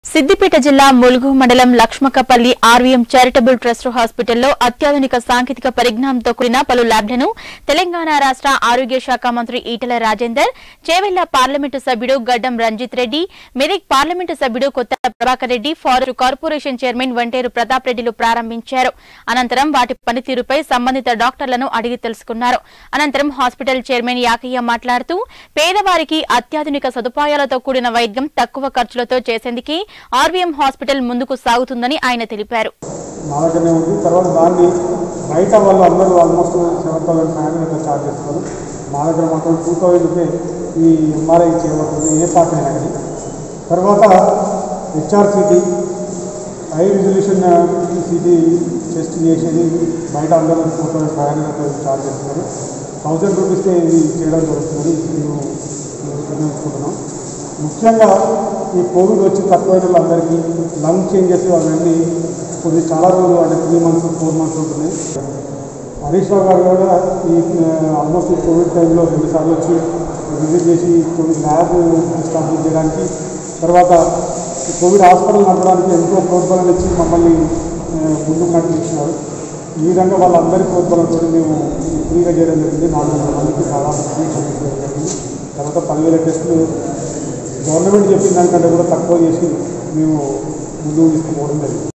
సిద్దిపేట జిల్లా ములుగు మండలం లక్ష్మకపల్లి RVM charitable trust హాస్పిటల్లో అత్యాధునిక సాంకేతిక పరిజ్ఞానంతో కూడిన పలు ల్యాబ్లను తెలంగాణ రాష్ట్ర ఆరోగ్య శాఖ మంత్రి ఈటెల రాజేందర్ చేవెళ్ల పార్లమెంటు సభ్యుడు గడ్డం రంజిత్ రెడ్డి మెదక్ పార్లమెంటు సభ్యుడు Kotha Prabhakar Reddy forest corporation chairman Vanteru Pratap రెడ్డిలు ప్రారంభించారు అనంతరం వాటి పనితీరుపై సంబంధిత డాక్టర్లను అడిగి తెలుసుకున్నారు అనంతరం హాస్పిటల్ చైర్మన్ యాకయ్య మాట్లాడుతూ పేదవారికి అత్యాధునిక సదుపాయాలతో కూడిన వైద్యం తక్కువ ఖర్చులతో చేసేందుకే ఆర్వీఎం హాస్పిటల్ ముందుకు సాగుతుందని ఆయన తెలిపారు మా దగ్గరనే ఉంది తర్వాత దాన్ని బయట వాళ్ళు అందరూ almost seven thousand five hundred అట్లా ఛార్జ్ చేస్తారు మా దగ్గర మాత్రం టూ థౌజండ్ రూపే ఈ ఎంఆర్ఐ చేయబడుతుంది ఏ పార్ట్ అయినా కానీ తర్వాత HRCT high resolution CT test చేసేది బయట అందరూ ఫోర్ థౌసండ్ ఫైవ్ హండ్రెడ్ అట్లా ఛార్జ్ చేస్తున్నారు థౌసండ్ రూపీస్కే ఇది చేయడం జరుగుతుంది మేము నిర్ణయించుకుంటున్నాం ముఖ్యంగా ఈ కోవిడ్ వచ్చి తక్కువైన వాళ్ళందరికీ లంగ్ చేంజెస్ అవన్నీ కొన్ని చాలా రోజులు అంటే త్రీ మంత్స్ ఫోర్ మంత్స్ ఉంటుంది హరీష్ రావు గారు కూడా ఈ ఆల్మోస్ట్ ఈ కోవిడ్ టైంలో రెండుసార్లు వచ్చి విజిట్ చేసి కొన్ని ల్యాబ్ ఎస్టాబ్లిష్ చేయడానికి తర్వాత ఈ కోవిడ్ హాస్పిటల్ నడపడానికి ఎంతో ప్రోత్సాహం ఇచ్చి మమ్మల్ని ఆ, ముందుకు నడిపించినారు ఈ విధంగా వాళ్ళందరి ప్రోత్సాహంతో మేము ఈ ఫ్రీగా చేయడం జరిగింది నాలుగు వందల మందికి చాలా ఫ్రీ చేయడం జరిగింది తర్వాత పదివేల టెస్టులు గవర్నమెంట్ చెప్పిన దానికంటే కూడా తక్కువ చేసి మేము ముందుకు తీసుకుపోవడం జరిగింది